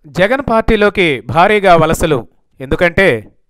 జగన్ పార్టీలోకి భారీగా వలసలు ఎందుకంటే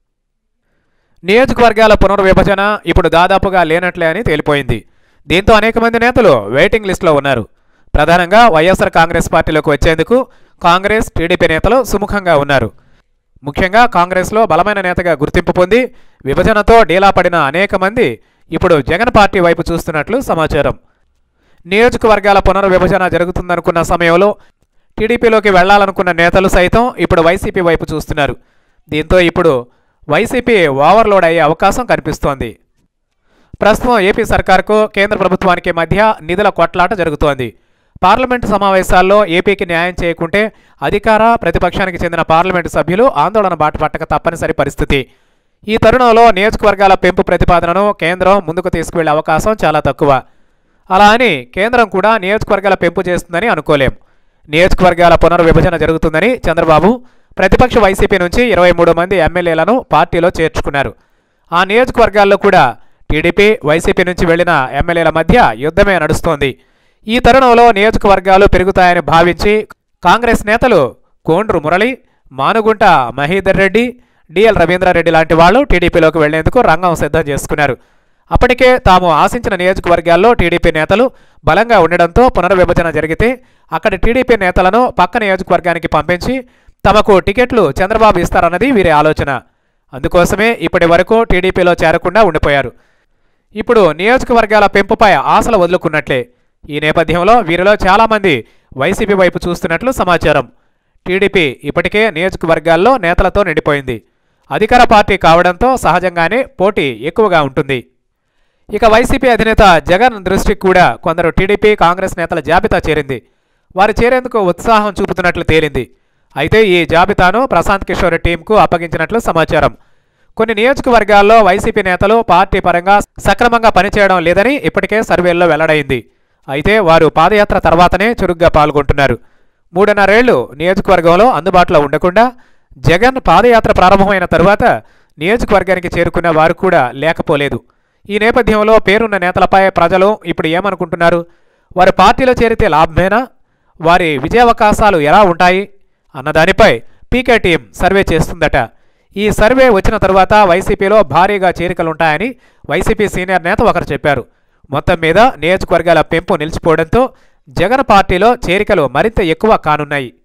నియోజకవర్గాల పునర్విభజన ఇప్పుడు దాదాపుగా లేనట్లే అని తేలిపోయింది దీంతో అనేక మంది నేతలు వెయిటింగ్ లిస్టులో ఉన్నారు ప్రధానంగా వైఎస్ఆర్ కాంగ్రెస్ పార్టీలోకి వచ్చేందుకు కాంగ్రెస్ టీడీపీ నేతలు సుముఖంగా ఉన్నారు ముఖ్యంగా కాంగ్రెస్లో బలమైన నేతగా గుర్తింపు పొంది విభజనతో డీలా పడిన అనేక మంది ఇప్పుడు జగన్ పార్టీ వైపు చూస్తున్నట్లు సమాచారం నియోజకవర్గాల పునర్విభజన జరుగుతుందనుకున్న సమయంలో టీడీపీలోకి వెళ్లాలనుకున్న నేతలు సైతం ఇప్పుడు వైసీపీ వైపు చూస్తున్నారు దీంతో ఇప్పుడు వైసీపీ ఓవర్లోడ్ అయ్యే అవకాశం కనిపిస్తోంది ప్రస్తుతం ఏపీ సర్కార్కు కేంద్ర ప్రభుత్వానికి మధ్య నిధుల కొట్లాట జరుగుతోంది పార్లమెంటు సమావేశాల్లో ఏపీకి న్యాయం చేయకుంటే అధికార ప్రతిపక్షానికి చెందిన పార్లమెంటు సభ్యులు ఆందోళన బాట పట్టక తప్పనిసరి పరిస్థితి ఈ తరుణంలో నియోజకవర్గాల పెంపు ప్రతిపాదనను కేంద్రం ముందుకు తీసుకువెళ్లే అవకాశం చాలా తక్కువ అలా అని కేంద్రం కూడా నియోజకవర్గాల పెంపు చేస్తుందని అనుకోలేం నియోజకవర్గాల పునర్విభజన జరుగుతుందని చంద్రబాబు ప్రతిపక్ష వైసీపీ నుంచి ఇరవై మూడు మంది ఎమ్మెల్యేలను పార్టీలో చేర్చుకున్నారు ఆ నియోజకవర్గాల్లో కూడా టీడీపీ వైసీపీ నుంచి వెళ్లిన ఎమ్మెల్యేల మధ్య యుద్ధమే నడుస్తోంది ఈ తరుణంలో నియోజకవర్గాలు పెరుగుతాయని భావించి కాంగ్రెస్ నేతలు కోండ్రు మురళి మానుగుంట మహీధర్ రెడ్డి డిఎల్ రవీంద్రారెడ్డి లాంటి వాళ్ళు టీడీపీలోకి వెళ్లేందుకు రంగం సిద్ధం చేసుకున్నారు అప్పటికే తాము ఆశించిన నియోజకవర్గాల్లో టీడీపీ నేతలు బలంగా ఉండడంతో పునర్విభజన జరిగితే అక్కడి టీడీపీ నేతలను పక్క నియోజకవర్గానికి పంపించి తమకు టికెట్లు చంద్రబాబు ఇస్తారన్నది వీరి ఆలోచన అందుకోసమే ఇప్పటి వరకు టీడీపీలో చేరకుండా ఉండిపోయారు ఇప్పుడు నియోజకవర్గాల పెంపుపై ఆశలు వదులుకున్నట్లే ఈ నేపథ్యంలో వీరిలో చాలామంది వైసీపీ వైపు చూస్తున్నట్లు సమాచారం టీడీపీ ఇప్పటికే నియోజకవర్గాల్లో నేతలతో నిండిపోయింది అధికార పార్టీ కావడంతో సహజంగానే పోటీ ఎక్కువగా ఉంటుంది ఇక వైసీపీ అధినేత జగన్ దృష్టికి కూడా కొందరు టీడీపీ కాంగ్రెస్ నేతల జాబితా చేరింది వారు చేరేందుకు ఉత్సాహం చూపుతున్నట్లు తేలింది అయితే ఈ జాబితాను ప్రశాంత్ కిషోర్ టీంకు అప్పగించినట్లు సమాచారం కొన్ని నియోజకవర్గాల్లో వైసీపీ నేతలు పార్టీ పరంగా సక్రమంగా పనిచేయడం లేదని ఇప్పటికే సర్వేల్లో వెల్లడైంది అయితే వారు పాదయాత్ర తర్వాతనే చురుగ్గా పాల్గొంటున్నారు మూడున్నరేళ్లు నియోజకవర్గంలో అందుబాటులో ఉండకుండా జగన్ పాదయాత్ర ప్రారంభమైన తరువాత నియోజకవర్గానికి చేరుకున్న వారు కూడా లేకపోలేదు ఈ నేపథ్యంలో పేరున్న నేతలపై ప్రజలు ఇప్పుడు ఏమనుకుంటున్నారు వారు పార్టీలో చేరితే లాభమేనా వారి విజయావకాశాలు ఎలా ఉంటాయి అన్నదానిపై పీకే టీం సర్వే చేస్తుందట ఈ సర్వే వచ్చిన తరువాత వైసీపీలో భారీగా చేరికలుంటాయని వైసీపీ సీనియర్ నేత ఒకరు చెప్పారు మొత్తం మీద నియోజకవర్గాల పెంపు నిలిచిపోవడంతో జగన్ పార్టీలో చేరికలు మరింత ఎక్కువ కానున్నాయి